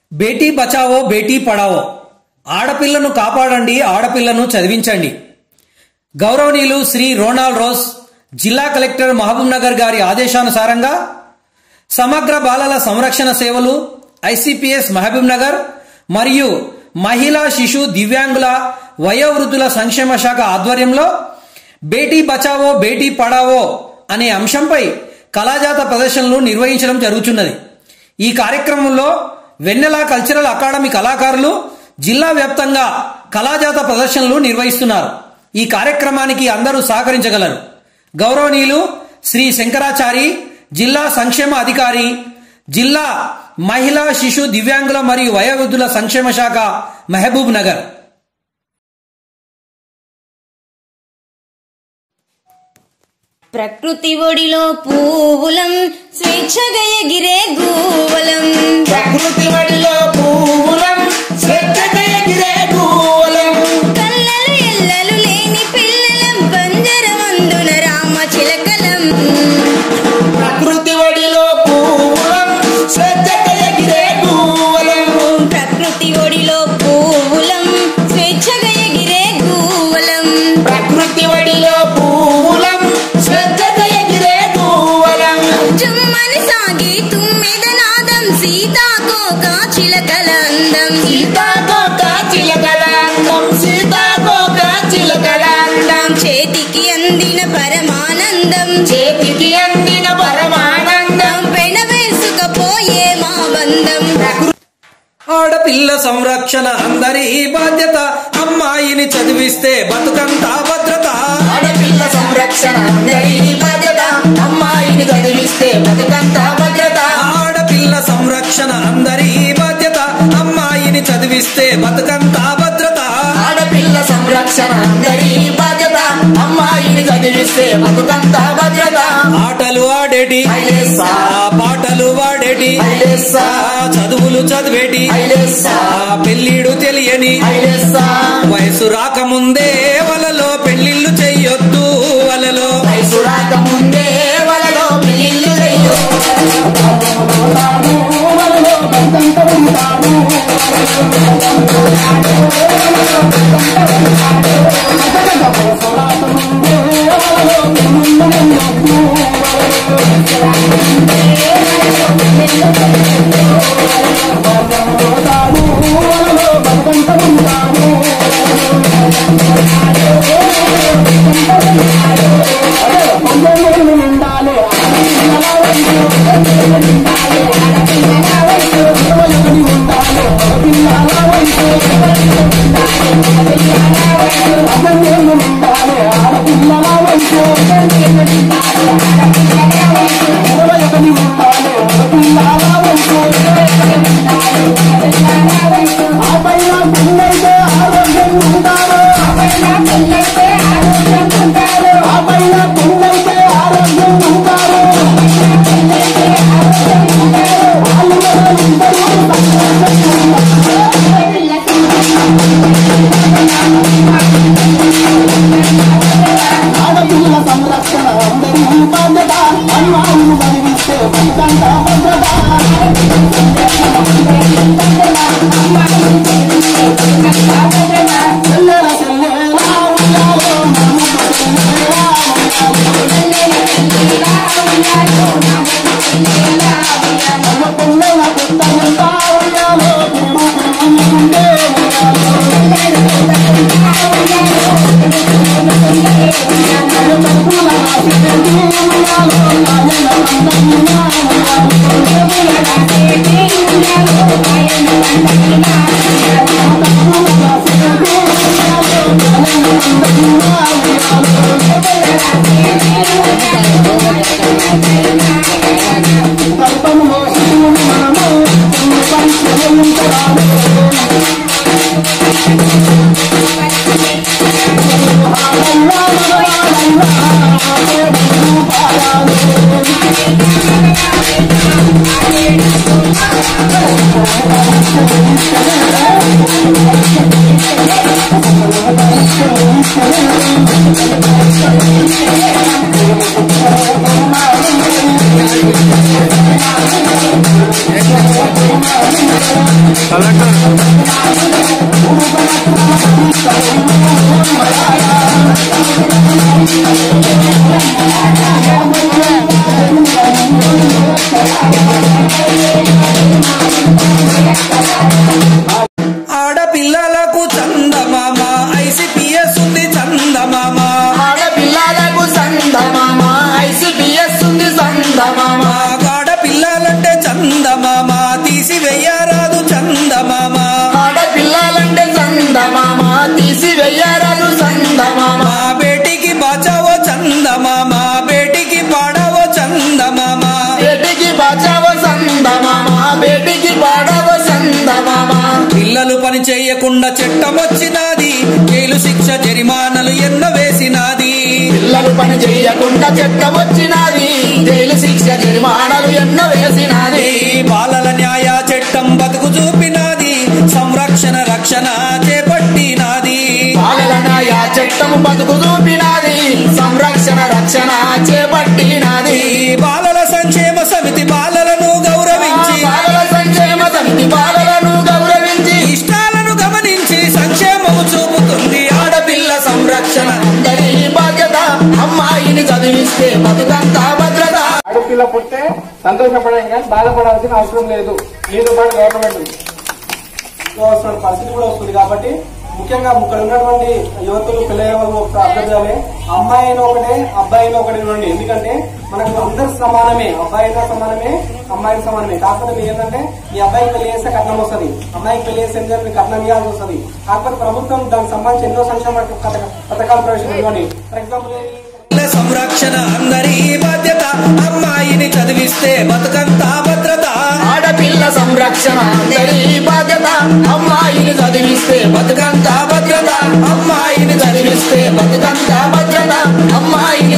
బేటీ బచావో బేటీ పడావో ఆడపిల్లను కాపాడండి ఆడపిల్లను చదివించండి గౌరవనీయులు శ్రీ రోనాల్డ్ రోస్ జిల్లా కలెక్టర్ మహబూబ్ నగర్ గారి ఆదేశానుసారంగా సమగ్ర బాలల సంరక్షణ సేవలు ఐసిపిఎస్ మహబూబ్ నగర్ మరియు మహిళా శిశు దివ్యాంగుల వయోవృద్ధుల సంక్షేమ శాఖ ఆధ్వర్యంలో బేటీ బచావో బేటీ పడావో అనే అంశంపై కళాజాత ప్రదర్శనలు నిర్వహించడం జరుగుతున్నది ఈ కార్యక్రమంలో వెన్నెల కల్చరల్ అకాడమీ కళాకారులు జిల్లా వ్యాప్తంగా కళాజాత ప్రదర్శనలు నిర్వహిస్తున్నారు ఈ కార్యక్రమానికి అందరూ సహకరించగలరు గౌరవనీయులు శ్రీ శంకరాచారి జిల్లా సంక్షేమ అధికారి జిల్లా మహిళా శిశు దివ్యాంగుల మరియు వయోవృద్ధుల సంక్షేమ శాఖ మహబూబ్ నగర్ ప్రకృతి ఒడిలో పువ్వులం స్వేచ్ఛగా ఎగిరే గూవలం ప్రకృతి వడిలో పువ్వులం స్వేచ్ఛగా ఎగిరే పువ్వులం కల్లలు ఎల్లలు లేని పిల్లలం పంజరమందున రామ చిలకలం ప్రకృతి వడిలో పువ్వులం స్వేచ్ఛగా ఎగిరే పువ్వులం ప్రకృతి ఒడిలో పువ్వులం స్వేచ్ఛగా ఎగిరే గూవలం ప్రకృతి వడిలో పువ్వులం స్వేచ్ఛగా ఎగిరే పువ్వులం జుమ్మని సాగి తుమ్మిద నాదం సీతాకోక చిలకల అందం సీతాకోక చిలకల అందం సీతాకోక చిలకల అందం చేతికి అందిన పరమానందం చేతికి అందిన పరమానందం పెన వేసుకపోయే మా బంధం ఆడపిల్ల సంరక్షణ అందరి బాధ్యత అమ్మాయిని చదివిస్తే బతుకంతా భద్రత ఆడపిల్ల సంరక్షణ అందరి బాధ్యత అమ్మాయిని చదివిస్తే బతుకంతా భద్రత ఆడపిల్ల సంరక్షణ అందరి బాధ్యత అమ్మాయిని చదివిస్తే బతుకంతా భద్రత ఆడపిల్ల సంరక్షణ అందరి బాధ్యత అమ్మాయిని చదివిస్తే బతుకంతా భద్రత ఆటలు ఆడేటి ఐలేసా. ఆ పాటలు వాడేటి ఐలేసా. ఆ చదువులు చదివేటి ఐలేసా. ఆ పెళ్ళిడు తెలియని ఐలేసా. వయసు రాకముందే వలలో పెళ్లిళ్ళు చెయ్యొద్దు వలలో వయసు రాకముందే వలలో పెళ్ళిళ్ళు చెయ్యు. వలలో బంధంతో ఉంటాము. ఆడపిల్ల సంరక్షణ అందరి బాధ్యత అమ్మాయిని చదివిస్తే బతుకంతా భద్రత చెల్లెల చెల్లెలా ఉయ్యాలో మనకు చెల్లెలా అమ్మ పిల్లల పుట్ట ఎంత ఉయ్యాలో తిరుగు తిరుగుండే కల్పంలో శివుని మనము పరిచయించరాదు ఆ ఆడపిల్లలకు చందమామ ఐసిపిఎస్ ఉంది చందమామ ఆడపిల్లలకు సందమామ ఐసిపిఎస్ ఉంది సందమామ ఆడపిల్లలంటే చందమామ తీసివేయరాదు చందమామ ఆడపిల్లలంటే సందమామ తీసి వెయ్యరాదు సందమామ మా బేటికి బచావో చందమామ బేటికి పాడవో చందమామ బేటికి బచావ సందమామ బేటికి పాడవ సందమామ పిల్లలు పని చేయకుండా చట్టం వచ్చినాది జైలు శిక్ష జరిమానాలు ఎన్నో వేసినాది పిల్లలు పని చేయకుండా చట్టం వచ్చినది జైలు శిక్ష జరిమానాలు ఎన్నో వేసినది ఈ బాలల న్యాయ చట్టం బతుకు చూపినాది సంరక్షణ రక్షణ చేపట్టినాది బాలల న్యాయ చట్టం బతుకు చూపినది సంరక్షణ రక్షణ చేపట్టినది ఈ బాలల సంక్షేమ సమితి బాలలను గౌరవించి బాలల సంక్షేమ సమితి బాలలను గౌరవించి ఇష్టాలను గమనించి సంక్షేమము చూపుతుంది ఆడపిల్ల సంరక్షణ అందరి బాధ్యత అమ్మాయిని చదివిస్తే బతుకంతా భద్రత ఆడపిల్ల పుట్టే సంతోషపడడానికి కానీ బాధపడాల్సిన అవసరం లేదు మీతో పాటు గవర్నమెంట్ ఉంది సో వస్తున్న పరిస్థితి కూడా వస్తుంది కాబట్టి ముఖ్యంగా ఇక్కడ ఉన్నటువంటి యువతులు పిల్లల వాళ్ళు ఒకసారి అర్థం చేయాలి అమ్మాయి అయినా ఒకటే అబ్బాయి అయినా ఒకటే ఉండండి ఎందుకంటే మనకు అందరు సమానమే అబ్బాయి అయినా సమానమే అమ్మాయికి సమానమే కాకపోతే మీరు ఏంటంటే మీ అబ్బాయికి పెళ్లి చేస్తే కట్నం వస్తుంది అమ్మాయికి పెళ్లి చేస్తే ఏంటంటే మీకు కట్నం ఇవ్వాల్సి వస్తుంది కాకపోతే ప్రభుత్వం దానికి సంబంధించి ఎన్నో సంక్షేమ పథక- పథకాలు ప్రవేశపెట్టుకోండి ఫర్ ఎగ్జాంపుల్ పిల్ల సంరక్షణ అందరి బాధ్యత అమ్మాయిని చదివిస్తే బతుకంతా భద్రత ఆడపిల్ల సంరక్షణ అందరి బాధ్యత అమ్మాయిని చదివిస్తే బతుకంతా భద్రత అమ్మాయిని చదివిస్తే బతుకంతా భద్రత అమ్మాయిని